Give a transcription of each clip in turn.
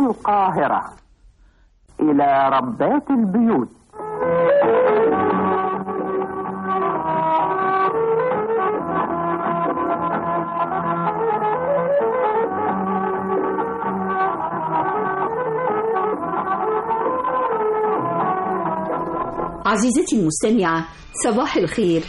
القاهرة إلى ربات البيوت عزيزتي المستمعة صباح الخير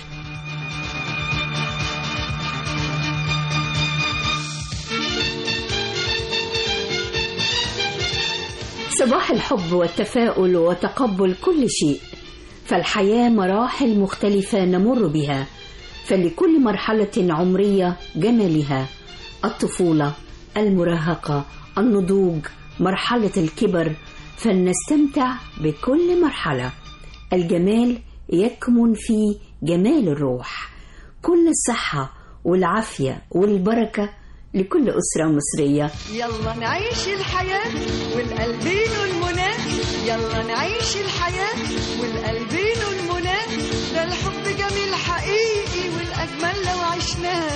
صباح الحب والتفاؤل وتقبل كل شيء فالحياة مراحل مختلفة نمر بها فلكل مرحلة عمرية جمالها الطفولة المراهقة النضوج مرحلة الكبر فلنستمتع بكل مرحلة الجمال يكمن في جمال الروح كل الصحة والعافية والبركة لكل أسرة مصرية يلا نعيش الحياة والقلبين المنى يلا نعيش الحياة والقلبين المنى ده الحب جميل حقيقي والأجمل لو عشناه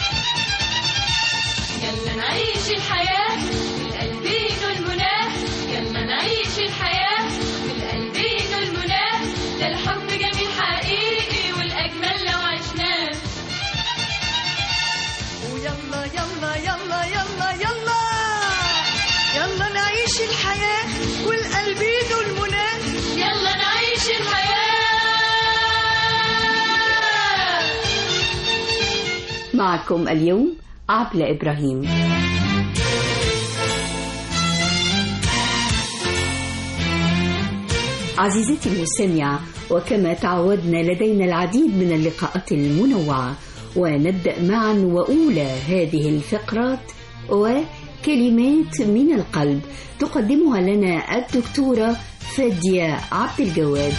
يلا نعيش الحياة بالقلبين المنى يلا نعيش الحياة بالقلبين المنى ده الحب جميل حقيقي والأجمل لو عشناه ويلا يلا يلا يلا يلا يلا نعيش الحياة والقلبين المنى يلا نعيش الحياة معكم اليوم عبلة إبراهيم عزيزتي المستمعة وكما تعودنا لدينا العديد من اللقاءات المنوعة ونبدأ معا وأولى هذه الفقرات وكلمات من القلب تقدمها لنا الدكتورة فادية عبد الجواد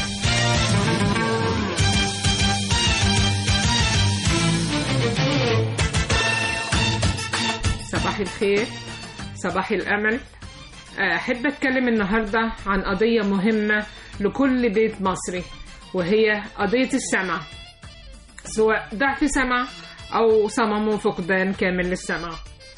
صباح الخير صباح الأمل أحب أتكلم النهاردة عن قضية مهمة لكل بيت مصري وهي قضية السمع سواء ضعف سمع أو صمم وفقدان كامل للسمع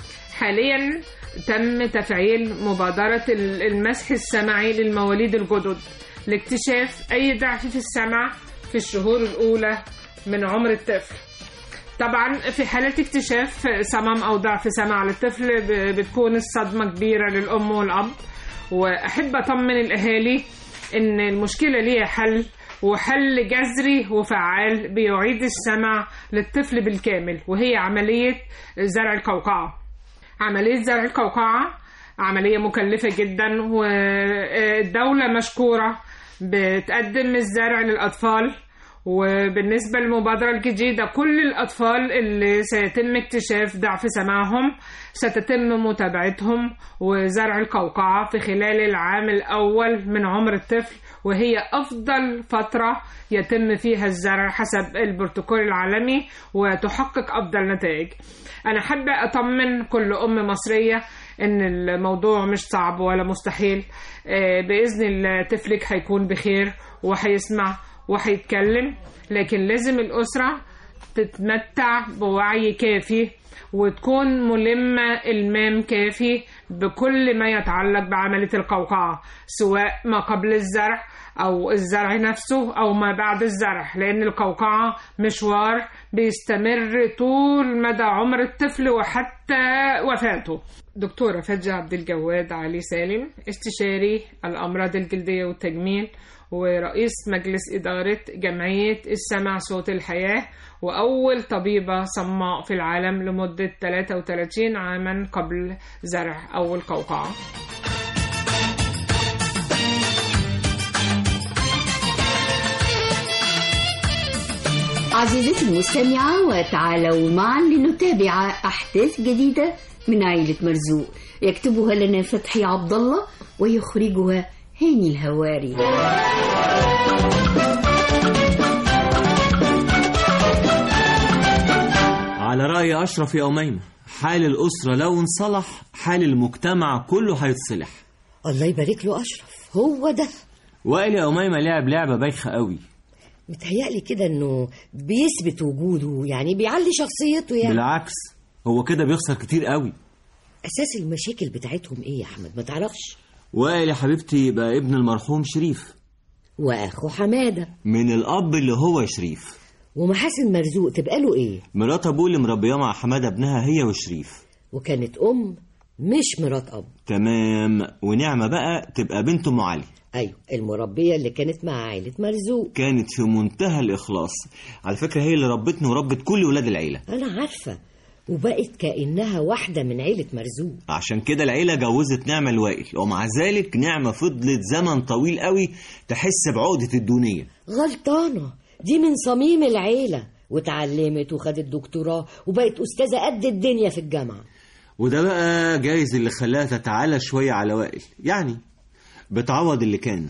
حاليا تم تفعيل مبادرة المسح السمعي للمواليد الجدد لاكتشاف أي ضعف في السمع في الشهور الأولى من عمر الطفل طبعا في حالة اكتشاف صمم أو ضعف سمع للطفل ب- بتكون الصدمة كبيرة للأم والأب وأحب أطمن الأهالي إن المشكلة ليها حل وحل جذري وفعال بيعيد السمع للطفل بالكامل وهي عملية زرع القوقعة عملية زرع القوقعة عملية مكلفة جدا والدولة مشكورة بتقدم الزرع للأطفال وبالنسبة للمبادرة الجديدة كل الأطفال اللي سيتم اكتشاف ضعف سماعهم ستتم متابعتهم وزرع القوقعة في خلال العام الأول من عمر الطفل وهي أفضل فترة يتم فيها الزرع حسب البروتوكول العالمي وتحقق أفضل نتائج أنا حابة أطمن كل أم مصرية إن الموضوع مش صعب ولا مستحيل آه، بإذن الله طفلك هيكون بخير وهيسمع وهيتكلم لكن لازم الأسرة تتمتع بوعي كافي وتكون ملمة المام كافي بكل ما يتعلق بعملية القوقعة سواء ما قبل الزرع أو الزرع نفسه أو ما بعد الزرع لأن القوقعة مشوار بيستمر طول مدى عمر الطفل وحتى وفاته دكتورة فجة عبد الجواد علي سالم استشاري الأمراض الجلدية والتجميل ورئيس مجلس إدارة جمعية السمع صوت الحياة وأول طبيبة صماء في العالم لمدة 33 عاما قبل زرع أول قوقعة عزيزتي المستمعة وتعالوا معا لنتابع أحداث جديدة من عائلة مرزوق يكتبها لنا فتحي عبد الله ويخرجها هاني الهواري على رأي أشرف يا أميمة حال الأسرة لو انصلح حال المجتمع كله هيتصلح الله يبارك له أشرف هو ده وائل يا أميمة لعب لعبة بايخة قوي متهيألي كده إنه بيثبت وجوده يعني بيعلي شخصيته يعني بالعكس هو كده بيخسر كتير قوي اساس المشاكل بتاعتهم ايه يا احمد ما تعرفش وائل يا حبيبتي يبقى ابن المرحوم شريف واخو حماده من الاب اللي هو شريف ومحاسن مرزوق تبقى له ايه مرات ابوه اللي مربياه مع حماده ابنها هي وشريف وكانت ام مش مرات اب تمام ونعمه بقى تبقى بنت ام علي ايوه المربيه اللي كانت مع عائله مرزوق كانت في منتهى الاخلاص على فكره هي اللي ربتني وربت كل ولاد العيله انا عارفه وبقت كانها واحده من عيله مرزوق عشان كده العيله جوزت نعمه لوائل ومع ذلك نعمه فضلت زمن طويل قوي تحس بعقده الدونيه غلطانه دي من صميم العيله واتعلمت وخدت دكتوراه وبقت استاذه قد الدنيا في الجامعه وده بقى جايز اللي خلاها تتعالى شويه على وائل يعني بتعوض اللي كان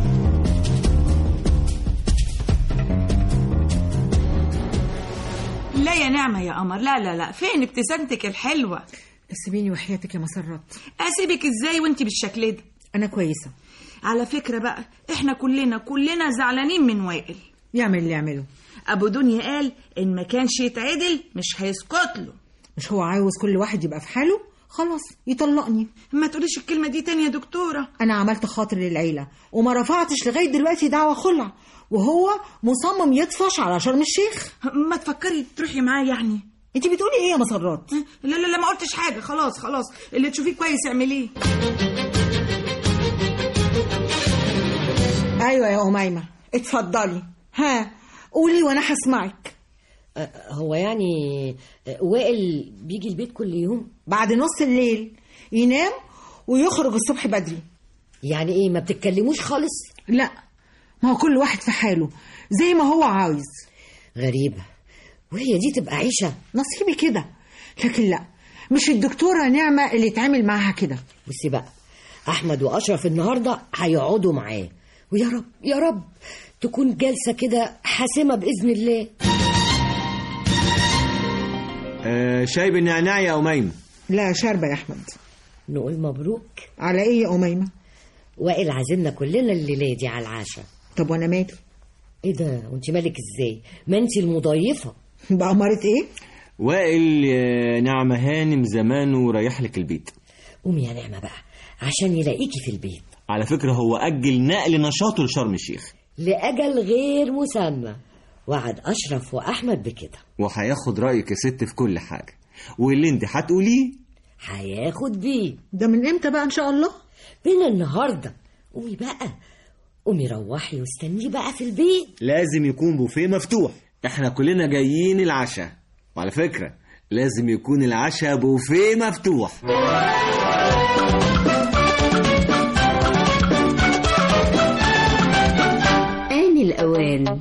لا يا نعمة يا قمر لا لا لا فين ابتسامتك الحلوة سيبيني وحياتك يا مسرات اسيبك ازاي وانت بالشكل ده انا كويسه على فكرة بقى احنا كلنا كلنا زعلانين من وائل يعمل اللي يعمله ابو دنيا قال ان ما كانش يتعدل مش هيسكت له مش هو عاوز كل واحد يبقى في حاله خلاص يطلقني ما تقوليش الكلمة دي تاني يا دكتورة انا عملت خاطر للعيله وما رفعتش لغايه دلوقتي دعوه خلع وهو مصمم يطفش على شرم الشيخ ما تفكري تروحي معاه يعني انت بتقولي ايه يا مسرات لا لا لا ما قلتش حاجة خلاص خلاص اللي تشوفيه كويس اعمليه ايوه يا اميمه اتفضلي ها قولي وانا هسمعك أه، هو يعني أه، وائل بيجي البيت كل يوم بعد نص الليل ينام ويخرج الصبح بدري يعني ايه ما بتتكلموش خالص لا ما هو كل واحد في حاله زي ما هو عاوز غريبه وهي دي تبقى عيشه نصيبي كده لكن لا مش الدكتوره نعمه اللي اتعامل معاها كده بصي بقى احمد واشرف النهارده هيقعدوا معاه ويا رب يا رب تكون جلسه كده حاسمه باذن الله آه شاي بالنعناع يا اميمه لا شاربه يا احمد نقول مبروك على ايه يا اميمه وائل عازمنا كلنا الليله دي على العشاء طب وانا مالي ايه ده وانت مالك ازاي ما انت المضيفه بأمارة ايه وائل آه، نعمه هانم زمانه رايح لك البيت قومي يا نعمه بقى عشان يلاقيكي في البيت على فكره هو اجل نقل نشاطه لشرم الشيخ لاجل غير مسمى وعد اشرف واحمد بكده وهياخد رايك يا ست في كل حاجه واللي انت هتقوليه هياخد بيه ده من امتى بقى ان شاء الله من النهارده قومي بقى قومي روحي واستنيه بقى في البيت لازم يكون بوفيه مفتوح احنا كلنا جايين العشاء وعلى فكره لازم يكون العشاء بوفيه مفتوح آن الأوان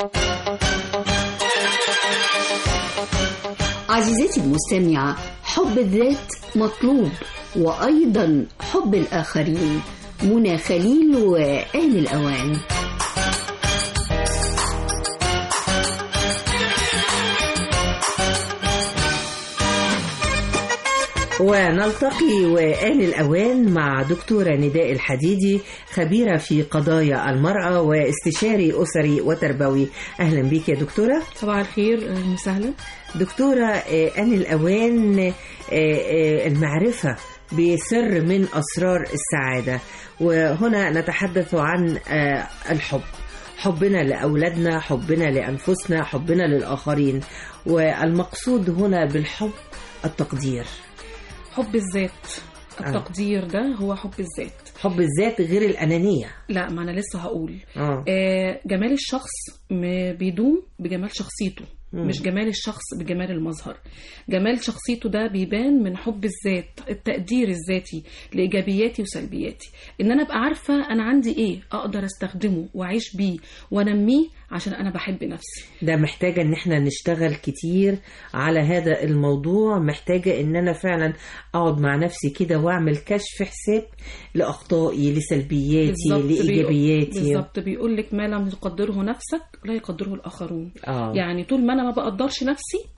عزيزتي المستمعة حب الذات مطلوب وأيضا حب الآخرين منى خليل وآن الأوان ونلتقي وآن الأوان مع دكتورة نداء الحديدي خبيرة في قضايا المرأة واستشاري أسري وتربوي أهلا بك يا دكتورة صباح الخير أهلا وسهلا دكتورة آه، آن الأوان آه، آه، المعرفة بسر من أسرار السعادة وهنا نتحدث عن آه، الحب حبنا لأولادنا حبنا لأنفسنا حبنا للآخرين والمقصود هنا بالحب التقدير حب الذات التقدير ده هو حب الذات حب الذات غير الأنانية لا ما انا لسه هقول آه. آه جمال الشخص م- بيدوم بجمال شخصيته مم. مش جمال الشخص بجمال المظهر جمال شخصيته ده بيبان من حب الذات التقدير الذاتي لإيجابياتي وسلبياتي إن أنا أبقى عارفة أنا عندي إيه أقدر أستخدمه وأعيش بيه وأنميه عشان أنا بحب نفسي ده محتاجة ان احنا نشتغل كتير على هذا الموضوع محتاجة ان انا فعلا اقعد مع نفسي كده واعمل كشف حساب لاخطائي لسلبياتي بالظبط بيقول- لايجابياتي بالظبط بيقول لك ما لم تقدره نفسك لا يقدره الآخرون آه. يعني طول ما أنا ما بقدرش نفسي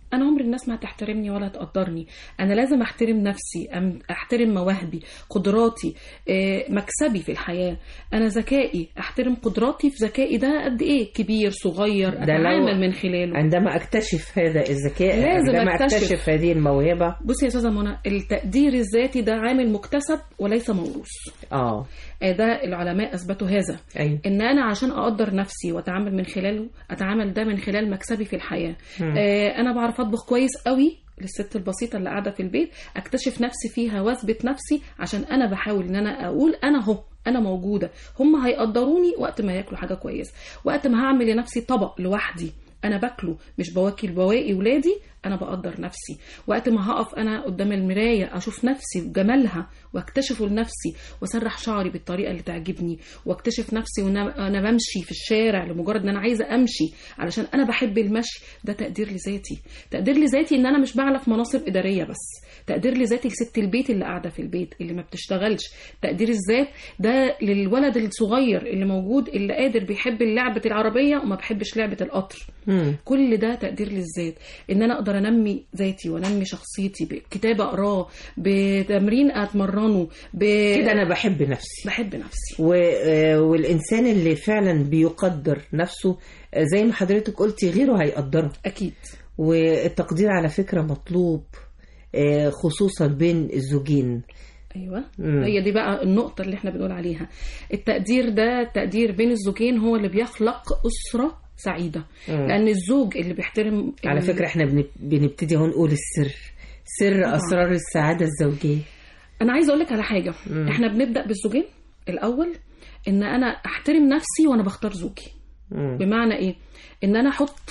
انا عمر الناس ما هتحترمني ولا تقدرني انا لازم احترم نفسي أم- احترم مواهبي قدراتي آه، مكسبي في الحياه انا ذكائي احترم قدراتي في ذكائي ده قد ايه كبير صغير ده لو- اتعامل من خلاله عندما اكتشف هذا الذكاء لازم عندما أكتشف. اكتشف هذه الموهبة بصي يا استاذه منى التقدير الذاتي ده عامل مكتسب وليس موروث اه آه، ده العلماء اثبتوا هذا ايوه ان انا عشان اقدر نفسي واتعامل من خلاله اتعامل ده من خلال مكسبي في الحياه مم. آه انا بعرف اطبخ كويس قوي للست البسيطة اللي قاعدة في البيت اكتشف نفسي فيها واثبت نفسي عشان انا بحاول ان انا اقول انا اهو انا موجودة هم هيقدروني وقت ما ياكلوا حاجة كويسة وقت ما هعمل لنفسي طبق لوحدي انا باكله مش بواكل بواقي ولادي انا بقدر نفسي وقت ما هقف انا قدام المرايه اشوف نفسي وجمالها واكتشفه لنفسي واسرح شعري بالطريقه اللي تعجبني واكتشف نفسي وانا انا بمشي في الشارع لمجرد ان انا عايزه امشي علشان انا بحب المشي ده تقدير لذاتي تقدير لذاتي ان انا مش بعلى في مناصب اداريه بس تقدير لذاتي لست البيت اللي قاعده في البيت اللي ما بتشتغلش تقدير الذات ده للولد الصغير اللي موجود اللي قادر بيحب لعبه العربيه وما بيحبش لعبه القطر مم. كل ده تقدير للذات ان انا اقدر انمي ذاتي وانمي شخصيتي بكتاب اقراه بتمرين اتمرنه ب... كده انا بحب نفسي بحب نفسي و... آه، والانسان اللي فعلا بيقدر نفسه آه، زي ما حضرتك قلتي غيره هيقدره اكيد والتقدير على فكرة مطلوب آه، خصوصا بين الزوجين ايوه مم. هي دي بقى النقطه اللي احنا بنقول عليها التقدير ده التقدير بين الزوجين هو اللي بيخلق اسره سعيده مم. لان الزوج اللي بيحترم على ال- فكرة احنا بن- بنبتدي اهو نقول السر سر طبعاً. اسرار السعادة الزوجية انا عايزه اقول لك على حاجه مم. احنا بنبدا بالزوجين الاول ان انا احترم نفسي وانا بختار زوجي مم. بمعنى ايه ان انا احط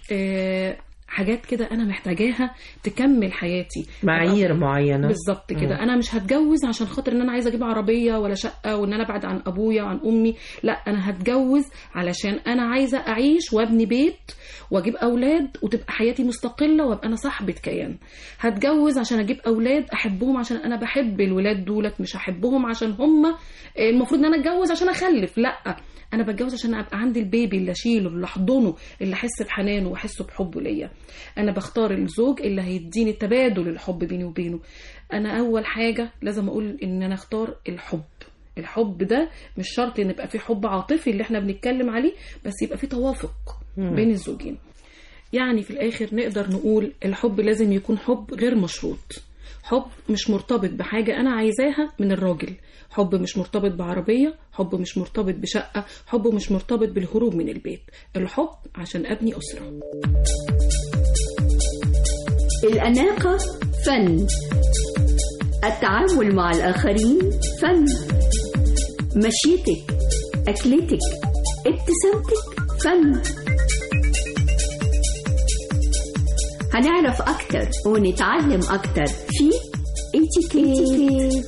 آه، حاجات كده انا محتاجاها تكمل حياتي معايير معينة بالظبط مم. كده انا مش هتجوز عشان خاطر ان انا عايزه اجيب عربيه ولا شقه وان انا ابعد عن ابويا وعن امي لا انا هتجوز علشان انا عايزه اعيش وابني بيت واجيب اولاد وتبقى حياتي مستقله وابقى انا صاحبه كيان هتجوز عشان اجيب اولاد احبهم عشان انا بحب الولاد دولت مش هحبهم عشان هم المفروض ان انا اتجوز عشان اخلف لا انا بتجوز عشان ابقى عندي البيبي اللي اشيله اللي احضنه اللي احس بحنانه واحسه بحبه ليا انا بختار الزوج اللي هيديني تبادل الحب بيني وبينه انا اول حاجه لازم اقول ان انا اختار الحب الحب ده مش شرط ان يبقى فيه حب عاطفي اللي احنا بنتكلم عليه بس يبقى فيه توافق مم. بين الزوجين يعني في الاخر نقدر نقول الحب لازم يكون حب غير مشروط حب مش مرتبط بحاجة أنا عايزاها من الراجل حب مش مرتبط بعربية حب مش مرتبط بشقة حب مش مرتبط بالهروب من البيت الحب عشان أبني أسرة الأناقة فن التعامل مع الآخرين فن مشيتك أكلتك ابتسامتك فن هنعرف أكتر ونتعلم أكتر في اتيكيت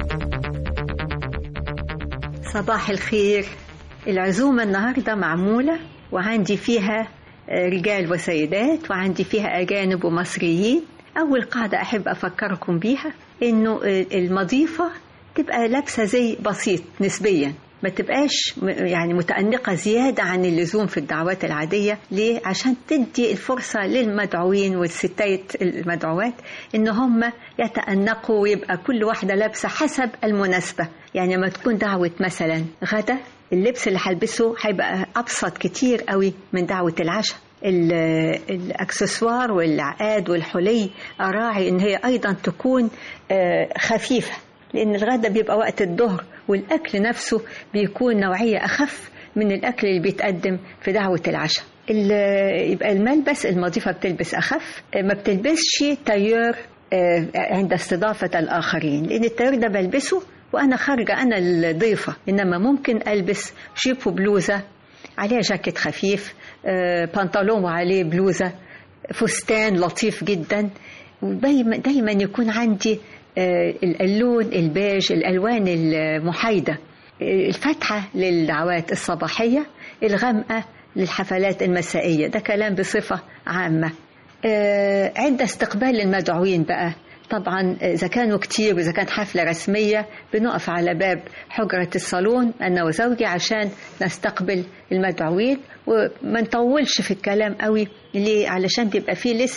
صباح الخير العزومة النهاردة معمولة وعندي فيها آه، رجال وسيدات وعندي فيها أجانب ومصريين أول قاعدة أحب أفكركم بيها إنه آه، المضيفة تبقى لابسة زي بسيط نسبيا ما تبقاش م- يعني متأنقة زيادة عن اللزوم في الدعوات العادية ليه؟ عشان تدي الفرصة للمدعوين والستات المدعوات إن هم يتأنقوا ويبقى كل واحدة لابسة حسب المناسبة يعني لما تكون دعوة مثلا غدا اللبس اللي هلبسه هيبقى أبسط كتير قوي من دعوة العشاء ال- الاكسسوار والعقاد والحلي اراعي ان هي ايضا تكون آه، خفيفه لان الغدا بيبقى وقت الظهر والاكل نفسه بيكون نوعيه اخف من الاكل اللي بيتقدم في دعوه العشاء ال- يبقى الملبس المضيفه بتلبس اخف آه، ما بتلبسش تاير آه، عند استضافه الاخرين لان التاير ده بلبسه وانا خارجه انا الضيفه انما ممكن البس جيب وبلوزه عليها جاكيت خفيف آه، بنطلون وعليه بلوزة فستان لطيف جدا ودايما دايما يكون عندي آه، اللون البيج الألوان المحايدة آه، الفاتحة للدعوات الصباحية الغامقة للحفلات المسائية ده كلام بصفة عامة آه، عند استقبال المدعوين بقى طبعا إذا كانوا كتير وإذا كانت حفلة رسمية بنقف على باب حجرة الصالون أنا وزوجي عشان نستقبل المدعوين وما نطولش في الكلام قوي ليه علشان بيبقى فيه لسه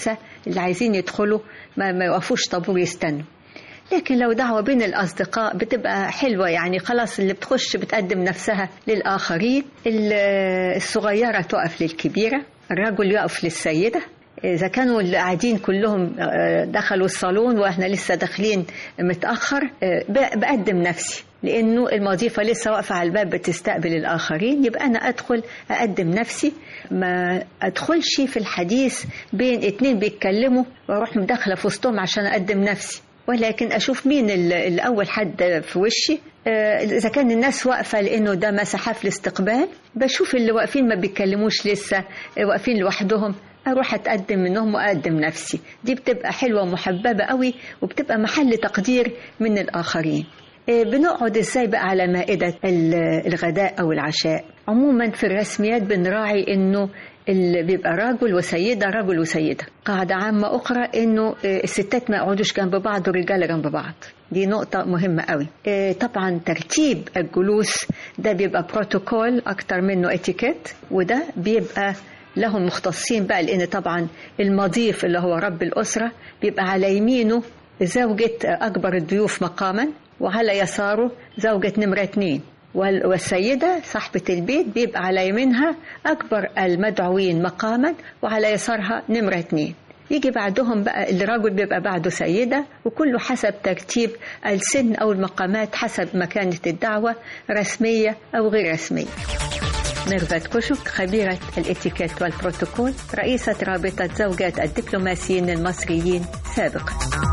اللي عايزين يدخلوا ما, ما يوقفوش طابور يستنوا لكن لو دعوة بين الأصدقاء بتبقى حلوة يعني خلاص اللي بتخش بتقدم نفسها للآخرين ال- الصغيرة تقف للكبيرة الرجل يقف للسيدة إذا كانوا اللي قاعدين كلهم آه، دخلوا الصالون وإحنا لسه داخلين متأخر آه، ب- بقدم نفسي لأنه المضيفة لسه واقفة على الباب بتستقبل الآخرين يبقى أنا أدخل أقدم نفسي ما أدخلش في الحديث بين اتنين بيتكلموا وأروح مداخلة في وسطهم عشان أقدم نفسي ولكن اشوف مين ال- الاول حد في وشي آه، اذا كان الناس واقفه لانه ده مثلا حفل استقبال بشوف اللي واقفين ما بيتكلموش لسه آه، واقفين لوحدهم اروح اتقدم منهم واقدم نفسي دي بتبقى حلوه ومحببه قوي وبتبقى محل تقدير من الاخرين آه، بنقعد ازاي بقى على مائده ال- الغداء او العشاء عموما في الرسميات بنراعي انه اللي بيبقى راجل وسيدة راجل وسيدة قاعدة عامة أخرى إنه آه، الستات ما يقعدوش جنب بعض والرجالة جنب بعض دي نقطة مهمة قوي آه، طبعا ترتيب الجلوس ده بيبقى بروتوكول أكتر منه اتيكيت وده بيبقى لهم مختصين بقى لأن طبعا المضيف اللي هو رب الأسرة بيبقى على يمينه زوجة أكبر الضيوف مقاما وعلى يساره زوجة نمرة اتنين وال- والسيدة صاحبة البيت بيبقى على يمينها أكبر المدعوين مقاما وعلى يسارها نمرة اتنين يجي بعدهم بقى الرجل بيبقى بعده سيدة وكله حسب ترتيب السن أو المقامات حسب مكانة الدعوة رسمية أو غير رسمية ميرفت كوشك خبيرة الاتيكيت والبروتوكول رئيسة رابطة زوجات الدبلوماسيين المصريين سابقا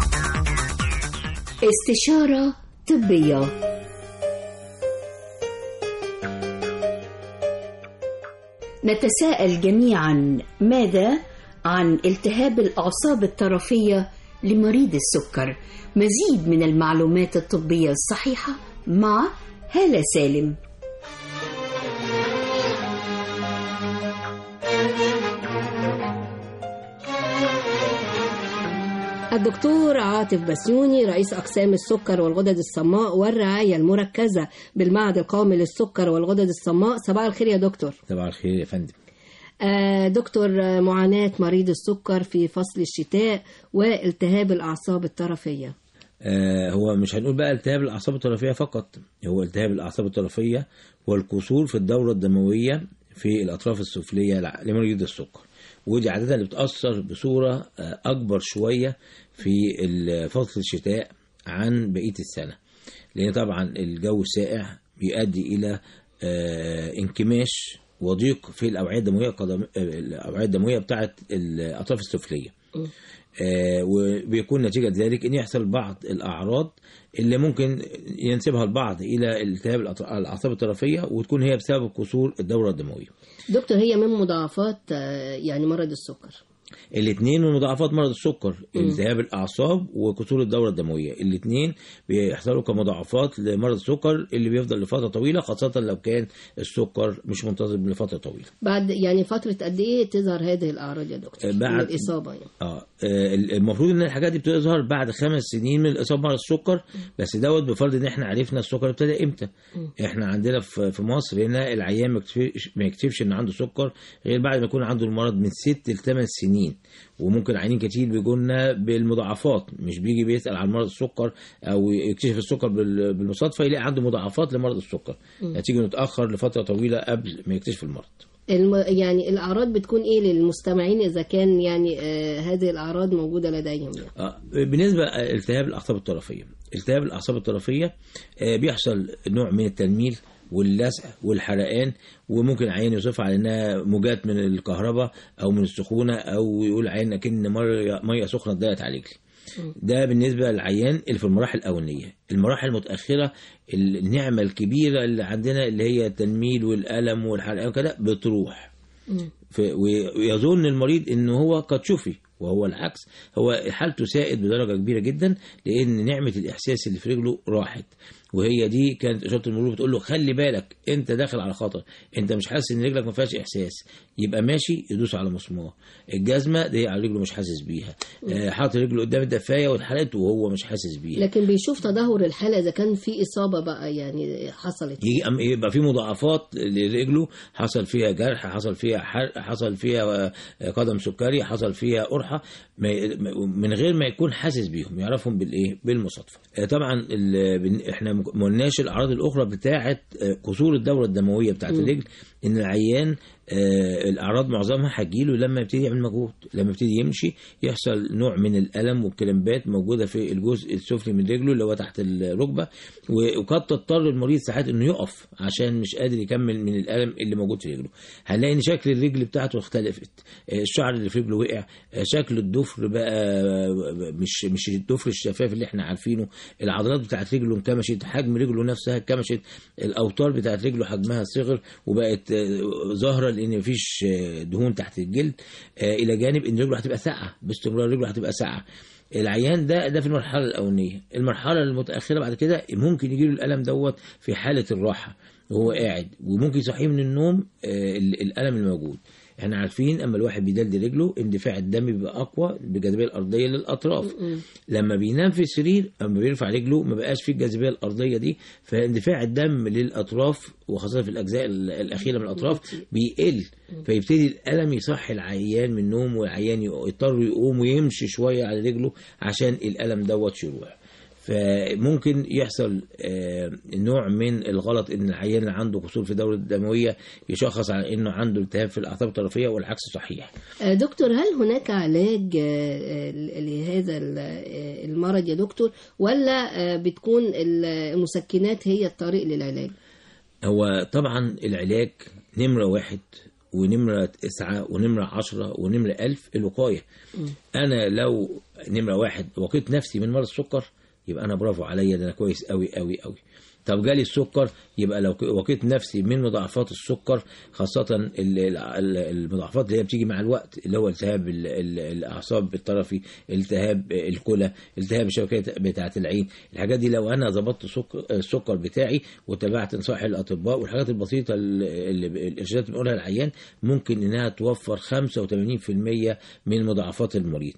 استشارة طبية نتساءل جميعا ماذا عن التهاب الأعصاب الطرفية لمريض السكر مزيد من المعلومات الطبية الصحيحة مع هالة سالم الدكتور عاطف بسيوني رئيس أقسام السكر والغدد الصماء والرعاية المركزة بالمعهد القومي للسكر والغدد الصماء صباح الخير يا دكتور صباح الخير يا فندم آه، دكتور آه، معاناة مريض السكر في فصل الشتاء والتهاب الأعصاب الطرفية آه هو مش هنقول بقى التهاب الاعصاب الطرفيه فقط هو التهاب الاعصاب الطرفيه والكسور في الدوره الدمويه في الاطراف السفليه لع- لمريض السكر ودي عاده اللي بتاثر بصوره آه، اكبر شويه في ال- فصل الشتاء عن بقيه السنه لان طبعا الجو الساقع بيؤدي الى آه، انكماش وضيق في الاوعيه الدمويه القدم- آه، الاوعيه الدمويه بتاعه الاطراف السفليه آه، وبيكون نتيجة ذلك أن يحصل بعض الأعراض اللي ممكن ينسبها البعض إلى التهاب الأط- الأعصاب الطرفية وتكون هي بسبب كسور الدورة الدموية دكتور هي من مضاعفات آه، يعني مرض السكر الاثنين من مضاعفات مرض السكر التهاب الأعصاب وكسور الدورة الدموية الاثنين بيحصلوا كمضاعفات لمرض السكر اللي بيفضل لفترة طويلة خاصة لو كان السكر مش منتظم لفترة طويلة بعد يعني فترة قد إيه تظهر هذه الأعراض يا دكتور آه، من بعد- الإصابة يعني اه آه، المفروض ان الحاجات دي بتظهر بعد خمس سنين من الاصابه بمرض السكر بس دوت بفرض ان احنا عرفنا السكر ابتدى امتى احنا عندنا في في مصر هنا العيان ما يكتشفش- ما يكتشفش ان عنده سكر غير بعد ما يكون عنده المرض من ست لثمان سنين وممكن عيانين كتير بيجوا لنا بالمضاعفات مش بيجي بيسال عن مرض السكر او يكتشف السكر بال- بالمصادفه يلاقي عنده مضاعفات لمرض السكر مم. نتيجه انه اتاخر لفتره طويله قبل ما يكتشف المرض الم... يعني الأعراض بتكون إيه للمستمعين إذا كان يعني آه هذه الأعراض موجودة لديهم يعني. آه، بالنسبة التهاب الأعصاب الطرفية التهاب الأعصاب الطرفية آه، بيحصل نوع من التنميل واللسع والحرقان وممكن عين يوصفها على انها موجات من الكهرباء او من السخونه او يقول عين اكن ميه ميه سخنه اتضايقت على رجلي ده بالنسبه للعيان اللي في المراحل الاولانيه المراحل المتاخره النعمه الكبيره اللي عندنا اللي هي التنميل والالم والحرقان وكده بتروح ف- ويظن المريض ان هو قد شفي وهو العكس هو حالته سائد بدرجه كبيره جدا لان نعمه الاحساس اللي في رجله راحت وهي دي كانت اشاره المرور بتقول له خلي بالك انت داخل على خطر انت مش حاسس ان رجلك ما فيهاش احساس يبقى ماشي يدوس على مسمار الجزمه دي على رجله مش حاسس بيها آه، حاط رجله قدام الدفايه واتحرقت وهو مش حاسس بيها لكن بيشوف تدهور الحالة إذا كان في إصابة بقى يعني حصلت يجي أم- يبقى في مضاعفات لرجله حصل فيها جرح حصل فيها حرق حصل فيها آه، قدم سكري حصل فيها قرحه بالراحه ما- من غير ما يكون حاسس بيهم يعرفهم بالايه بالمصادفه آه، طبعا ال- بن- احنا ما قلناش الاعراض الاخرى بتاعه آه، قصور الدوره الدمويه بتاعه مم. الرجل ان العيان آه، الاعراض معظمها هتجيله لما يبتدي يعمل مجهود لما يبتدي يمشي يحصل نوع من الالم والكلمبات موجوده في الجزء السفلي من رجله اللي هو تحت الركبه و- وقد تضطر المريض ساعات انه يقف عشان مش قادر يكمل من الالم اللي موجود في رجله هنلاقي ان شكل الرجل بتاعته اختلفت آه، الشعر اللي في رجله وقع آه، شكل الضفر بقى آه، مش مش الضفر الشفاف اللي احنا عارفينه العضلات بتاعت رجله انكمشت حجم رجله نفسها انكمشت الاوتار بتاعت رجله حجمها صغر وبقت آه، ظاهره لان مفيش آه، دهون تحت الجلد آه، الى جانب ان رجله هتبقى ساقعه باستمرار رجله هتبقى ساقعه العيان ده ده في المرحله الاولانيه المرحله المتاخره بعد كده ممكن يجي له الالم دوت في حاله الراحه وهو قاعد وممكن يصحيه من النوم آه، ال- الالم الموجود احنا عارفين اما الواحد بيدلدل رجله اندفاع الدم بيبقى اقوى بالجاذبيه الارضيه للاطراف لما بينام في السرير اما بيرفع رجله ما بقاش فيه الجاذبيه الارضيه دي فاندفاع الدم للاطراف وخاصه في الاجزاء ال- الاخيره من الاطراف بيقل فيبتدي الالم يصحي العيان من النوم والعيان يضطر يقوم ويمشي شويه على رجله عشان الالم دوت يروح فممكن يحصل آه، نوع من الغلط ان العيان اللي عنده قصور في الدوره الدمويه يشخص على انه عنده التهاب في الاعصاب الطرفيه والعكس صحيح آه، دكتور هل هناك علاج آه، آه، لهذا ال- آه، المرض يا دكتور ولا آه، بتكون المسكنات هي الطريق للعلاج هو طبعا العلاج نمرة واحد ونمرة تسعة ونمرة عشرة ونمرة ألف الوقاية أنا لو نمرة واحد وقيت نفسي من مرض السكر يبقى أنا برافو عليا ده أنا كويس أوي أوي أوي طب جالي السكر يبقى لو وقيت نفسي من مضاعفات السكر خاصة ال- ال- ال- المضاعفات اللي هي بتيجي مع الوقت اللي هو التهاب ال- ال- الأعصاب الطرفي التهاب الكلى التهاب الشبكية بتاعة العين الحاجات دي لو أنا ظبطت سك- السكر بتاعي وتابعت نصائح الأطباء والحاجات البسيطة اللي اللي- الإرشادات اللي بنقولها للعيان ممكن إنها توفر 85% من مضاعفات المريض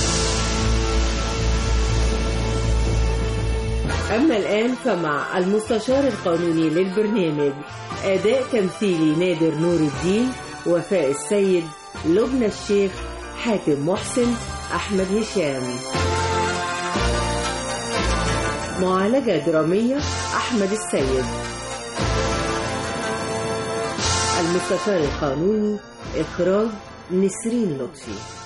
أما الآن فمع المستشار القانوني للبرنامج أداء تمثيلي نادر نور الدين وفاء السيد لبنى الشيخ حاتم محسن أحمد هشام معالجة درامية أحمد السيد المستشار القانوني إخراج نسرين لطفي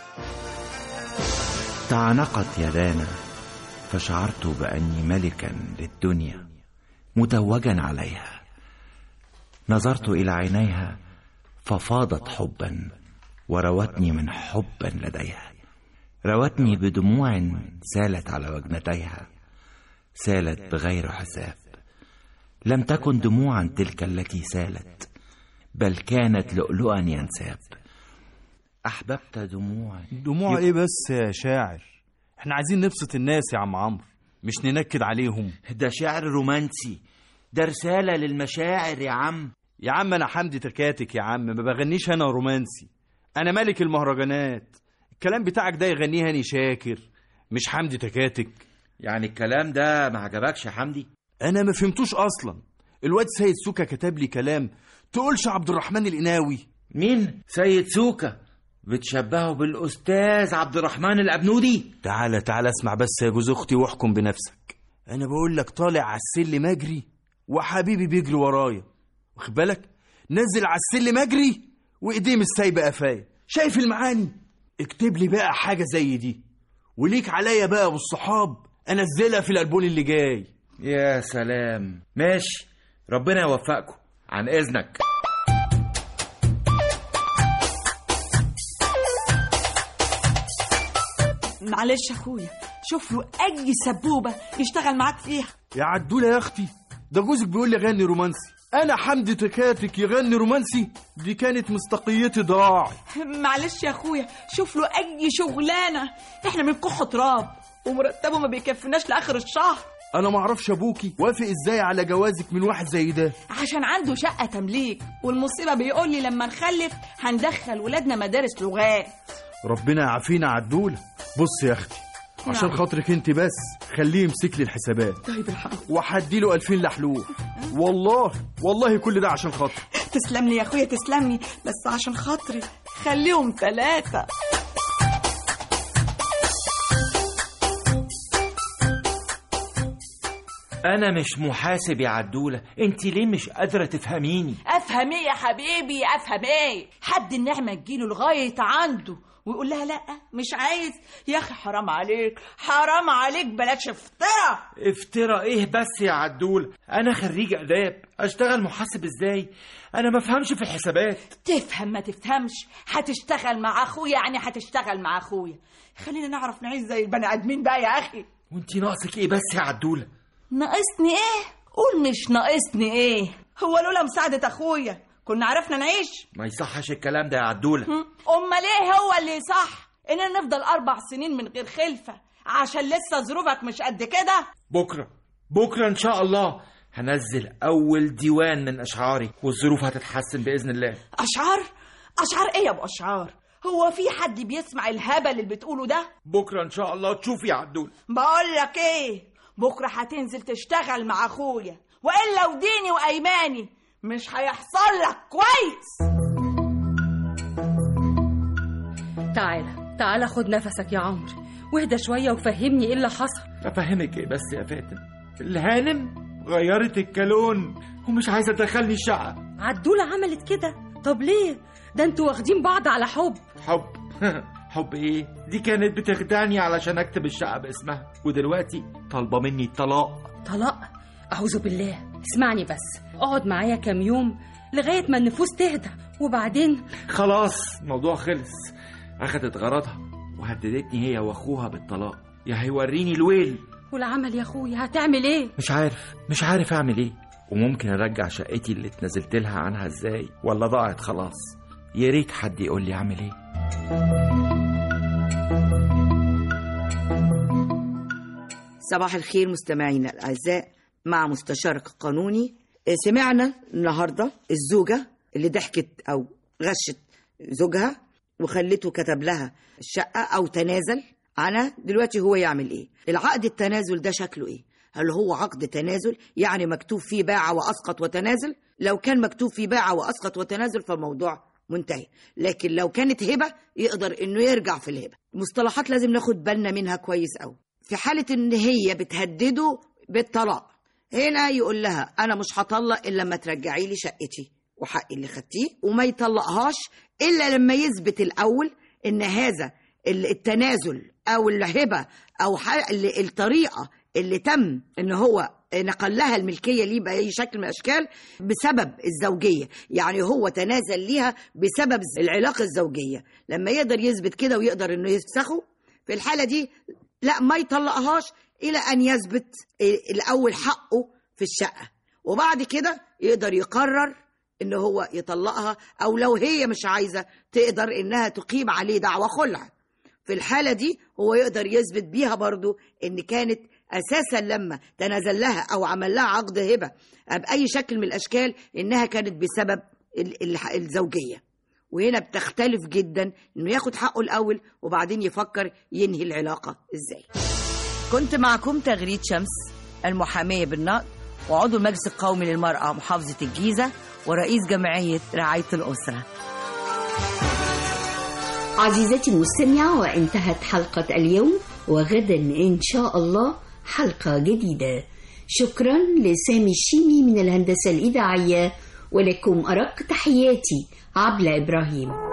تعانقت يدانا فشعرت بأني ملكا للدنيا متوجا عليها نظرت إلى عينيها ففاضت حبا وروتني من حب لديها روتني بدموع سالت على وجنتيها سالت بغير حساب لم تكن دموعا تلك التي سالت بل كانت لؤلؤا ينساب أحببت دموعي دموع ايه بس يا شاعر احنا عايزين نبسط الناس يا عم عمرو مش ننكد عليهم ده شعر رومانسي ده رسالة للمشاعر يا عم يا عم انا حمدي تكاتك يا عم ما بغنيش انا رومانسي انا ملك المهرجانات الكلام بتاعك ده يغنيه هاني شاكر مش حمدي تكاتك يعني الكلام ده ما عجبكش يا حمدي انا ما فهمتوش اصلا الواد سيد سوكا كتب لي كلام تقولش عبد الرحمن القناوي مين سيد سوكا بتشبهه بالأستاذ عبد الرحمن الأبنودي تعالى تعالى اسمع بس يا جوز اختي واحكم بنفسك انا بقول لك طالع على السلم اجري وحبيبي بيجري ورايا واخد بالك نزل على السلم اجري وايديه مش سايبه قفايا شايف المعاني اكتب لي بقى حاجه زي دي وليك عليا بقى والصحاب انزلها في الالبوم اللي جاي يا سلام ماشي ربنا يوفقكم عن إذنك معلش يا اخويا شوف له اي سبوبه يشتغل معاك فيها يا عدولة يا اختي ده جوزك بيقول لي غني رومانسي انا حمدي تكاتك يغني رومانسي دي كانت مستقيتي ضاعت معلش يا اخويا شوف له اي شغلانه احنا من كح تراب ومرتبه ما بيكفيناش لاخر الشهر انا ما اعرفش ابوكي وافق ازاي على جوازك من واحد زي ده عشان عنده شقه تمليك والمصيبه بيقول لي لما نخلف هندخل ولادنا مدارس لغات ربنا يعافينا عدولة بص يا اختي عشان نعم. خاطرك انت بس خليه يمسك لي الحسابات طيب الحق وحدي له 2000 لحلوح والله والله كل ده عشان خاطري تسلم لي يا اخويا تسلم لي بس عشان خاطري خليهم ثلاثه انا مش محاسب يا عدوله انت ليه مش قادره تفهميني افهم ايه يا حبيبي افهم ايه حد النعمه تجيله لغايه عنده ويقول لها لا مش عايز يا اخي حرام عليك حرام عليك بلاش افترا افترى ايه بس يا عدوله انا خريج اداب اشتغل محاسب ازاي انا ما بفهمش في الحسابات تفهم ما تفهمش هتشتغل مع اخويا يعني هتشتغل مع اخويا خلينا نعرف نعيش زي البني ادمين بقى يا اخي وانت ناقصك ايه بس يا عدوله ناقصني ايه قول مش ناقصني ايه هو لولا مساعده اخويا كنا عرفنا نعيش ما يصحش الكلام ده يا عدوله امال ايه هو اللي صح اننا نفضل اربع سنين من غير خلفه عشان لسه ظروفك مش قد كده بكره بكره ان شاء الله هنزل اول ديوان من اشعاري والظروف هتتحسن باذن الله اشعار اشعار ايه يا ابو اشعار هو في حد بيسمع الهبل اللي بتقوله ده بكره ان شاء الله تشوفي يا عدوله بقول لك ايه بكره هتنزل تشتغل مع اخويا والا وديني وايماني مش هيحصل لك كويس تعالى تعالى خد نفسك يا عمرو واهدى شوية وفهمني ايه اللي حصل افهمك ايه بس يا فاتن الهانم غيرت الكالون ومش عايزه تدخلني الشقه عدولة عملت كده طب ليه ده انتوا واخدين بعض على حب حب حب ايه دي كانت بتخدعني علشان اكتب الشقه باسمها ودلوقتي طالبه مني الطلاق طلاق اعوذ بالله اسمعني بس اقعد معايا كام يوم لغاية ما النفوس تهدى وبعدين خلاص الموضوع خلص اخدت غرضها وهددتني هي واخوها بالطلاق يا هيوريني الويل والعمل يا اخويا هتعمل ايه مش عارف مش عارف اعمل ايه وممكن ارجع شقتي اللي اتنازلت لها عنها ازاي ولا ضاعت خلاص يا ريت حد يقول لي اعمل ايه صباح الخير مستمعينا الأعزاء مع مستشارك قانوني سمعنا النهاردة الزوجة اللي ضحكت أو غشت زوجها وخلته كتب لها الشقة أو تنازل عنها دلوقتي هو يعمل إيه العقد التنازل ده شكله إيه هل هو عقد تنازل يعني مكتوب فيه باع وأسقط وتنازل لو كان مكتوب فيه باع وأسقط وتنازل فالموضوع منتهي لكن لو كانت هبة يقدر إنه يرجع في الهبة مصطلحات لازم ناخد بالنا منها كويس أوي في حالة إن هي بتهدده بالطلاق هنا يقول لها أنا مش هطلق إلا لما ترجعي لي شقتي وحقي اللي خدتيه وما يطلقهاش إلا لما يثبت الأول إن هذا التنازل أو الهبة أو ح- ال- الطريقة اللي تم إن هو نقل لها الملكية ليه بأي شكل من الأشكال بسبب الزوجية يعني هو تنازل ليها بسبب العلاقة الزوجية لما يقدر يثبت كده ويقدر إنه يفسخه في الحالة دي لا ما يطلقهاش إلى أن يثبت الأول حقه في الشقة وبعد كده يقدر يقرر إن هو يطلقها أو لو هي مش عايزة تقدر إنها تقيم عليه دعوة خلع في الحالة دي هو يقدر يثبت بيها برضو إن كانت أساسا لما تنازل لها أو عمل لها عقد هبة بأي شكل من الأشكال إنها كانت بسبب ال- ال- الزوجية وهنا بتختلف جدا إنه ياخد حقه الأول وبعدين يفكر ينهي العلاقة إزاي كنت معكم تغريد شمس المحامية بالنقد وعضو المجلس القومي للمرأة محافظة الجيزة ورئيس جمعية رعاية الأسرة عزيزتي المستمعة وانتهت حلقة اليوم وغدا إن شاء الله حلقة جديدة شكرا لسامي الشيمي من الهندسة الإذاعية ولكم أرق تحياتي عبلة إبراهيم